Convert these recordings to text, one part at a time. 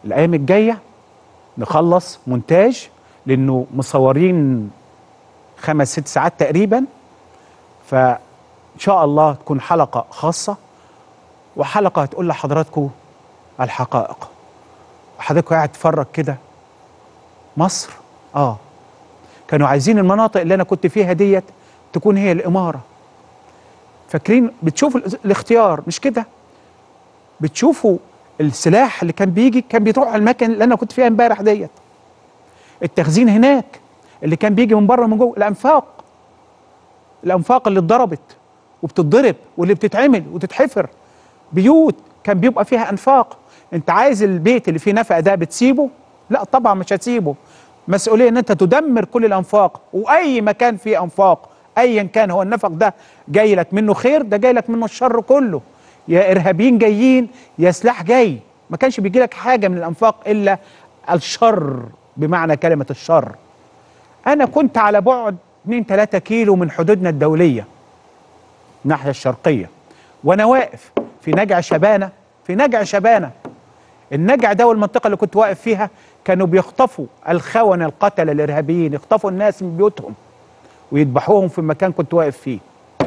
الايام الجايه نخلص مونتاج لانه مصورين خمس ست ساعات تقريبا فان شاء الله تكون حلقه خاصه وحلقه هتقول لحضراتكم الحقائق وحضرتك قاعد تتفرج كده مصر اه كانوا عايزين المناطق اللي انا كنت فيها ديت تكون هي الاماره فاكرين بتشوفوا ال- الاختيار مش كده بتشوفوا السلاح اللي كان بيجي كان بيروح على المكان اللي انا كنت فيها امبارح ديت التخزين هناك اللي كان بيجي من بره من جوه الانفاق الانفاق اللي اتضربت وبتتضرب واللي بتتعمل وتتحفر بيوت كان بيبقى فيها انفاق انت عايز البيت اللي فيه نفق ده بتسيبه لا طبعا مش هتسيبه مسؤوليه ان انت تدمر كل الانفاق واي مكان فيه انفاق ايا كان هو النفق ده جاي لك منه خير ده جاي لك منه الشر كله يا ارهابيين جايين يا سلاح جاي ما كانش بيجي لك حاجه من الانفاق الا الشر بمعنى كلمه الشر انا كنت على بعد 2 3 كيلو من حدودنا الدوليه الناحيه الشرقيه وانا واقف في نجع شبانه في نجع شبانه النجع ده والمنطقه اللي كنت واقف فيها كانوا بيخطفوا الخونه القتله الارهابيين يخطفوا الناس من بيوتهم ويذبحوهم في المكان كنت واقف فيه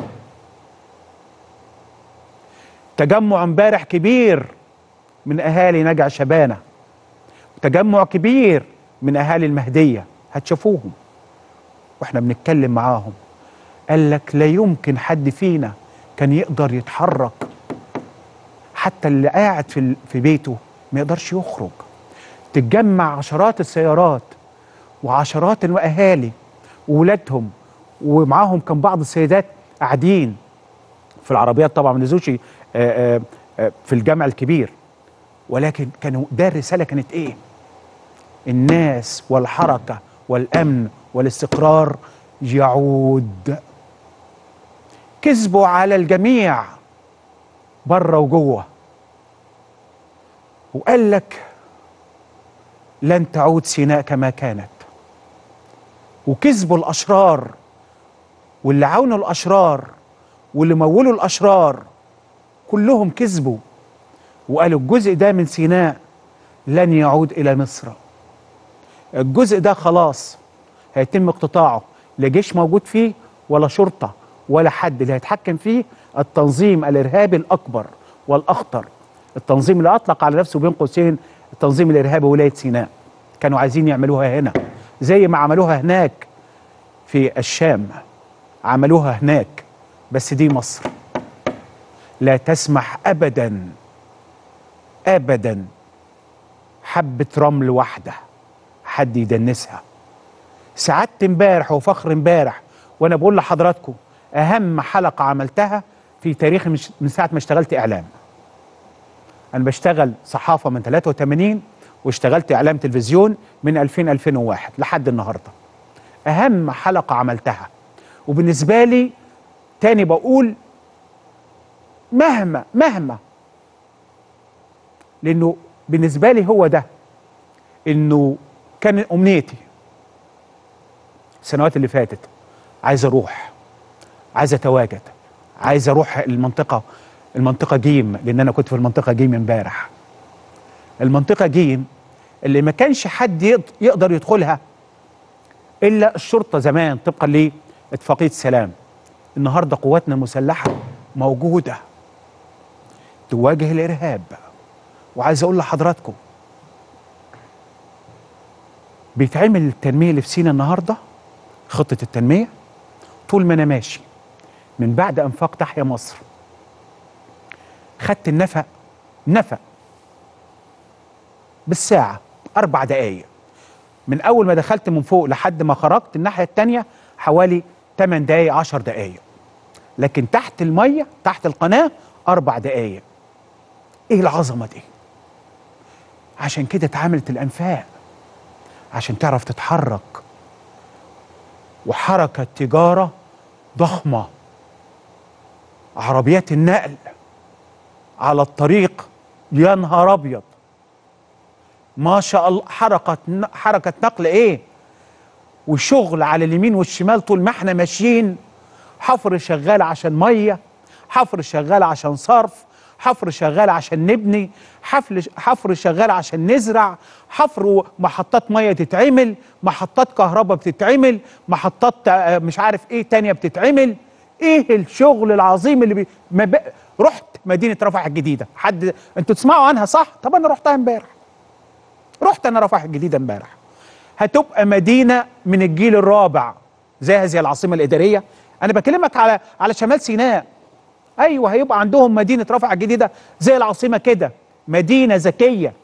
تجمع امبارح كبير من اهالي نجع شبانه تجمع كبير من اهالي المهديه هتشوفوهم واحنا بنتكلم معاهم قال لك لا يمكن حد فينا كان يقدر يتحرك حتى اللي قاعد في ال- في بيته ما يقدرش يخرج تتجمع عشرات السيارات وعشرات الاهالي وولادهم ومعاهم كان بعض السيدات قاعدين في العربيات طبعا ما نزلوش آه، آه، آه، في الجامع الكبير ولكن كانوا ده الرساله كانت ايه؟ الناس والحركه والامن والاستقرار يعود كذبوا على الجميع بره وجوه وقال لك لن تعود سيناء كما كانت وكذبوا الاشرار واللي عاونوا الاشرار واللي مولوا الاشرار كلهم كذبوا وقالوا الجزء ده من سيناء لن يعود الى مصر الجزء ده خلاص هيتم اقتطاعه لا جيش موجود فيه ولا شرطه ولا حد اللي هيتحكم فيه التنظيم الارهابي الاكبر والاخطر التنظيم اللي اطلق على نفسه بين قوسين التنظيم الارهابي ولايه سيناء كانوا عايزين يعملوها هنا زي ما عملوها هناك في الشام عملوها هناك بس دي مصر لا تسمح ابدا ابدا حبه رمل واحده حد يدنسها سعادة امبارح وفخر امبارح وانا بقول لحضراتكم اهم حلقه عملتها في تاريخي مش- من ساعه ما اشتغلت اعلام انا بشتغل صحافه من 83 واشتغلت اعلام تلفزيون من 2000 2001 لحد النهارده اهم حلقه عملتها وبالنسبه لي تاني بقول مهما مهما لانه بالنسبه لي هو ده انه كان امنيتي السنوات اللي فاتت عايز اروح عايز اتواجد عايز اروح المنطقه المنطقه جيم لان انا كنت في المنطقه جيم امبارح المنطقه جيم اللي ما كانش حد يقد- يقدر يدخلها الا الشرطه زمان طبقا لاتفاقيه السلام النهارده قواتنا المسلحه موجوده تواجه الارهاب وعايز اقول لحضراتكم بيتعمل التنميه اللي في سينا النهارده خطه التنميه طول ما انا ماشي من بعد انفاق تحيا مصر خدت النفق نفق بالساعه اربع دقائق من اول ما دخلت من فوق لحد ما خرجت الناحيه التانيه حوالي 8 دقائق 10 دقائق لكن تحت الميه تحت القناه اربع دقائق ايه العظمه دي عشان كده اتعملت الانفاق عشان تعرف تتحرك وحركه تجاره ضخمه عربيات النقل على الطريق يا نهار ابيض ما شاء الله حركه حركه نقل ايه وشغل على اليمين والشمال طول ما احنا ماشيين حفر شغال عشان ميه حفر شغال عشان صرف حفر شغال عشان نبني حفل حفر شغال عشان نزرع حفر محطات ميه تتعمل محطات كهرباء بتتعمل محطات آه، مش عارف ايه تانية بتتعمل ايه الشغل العظيم اللي بي... ما ب... رحت مدينه رفح الجديده حد انتوا تسمعوا عنها صح طب انا رحتها امبارح رحت انا رفح الجديده امبارح هتبقى مدينه من الجيل الرابع زي هذه العاصمه الاداريه انا بكلمك على على شمال سيناء ايوه هيبقى عندهم مدينه رفح الجديده زي العاصمه كده مدينه ذكيه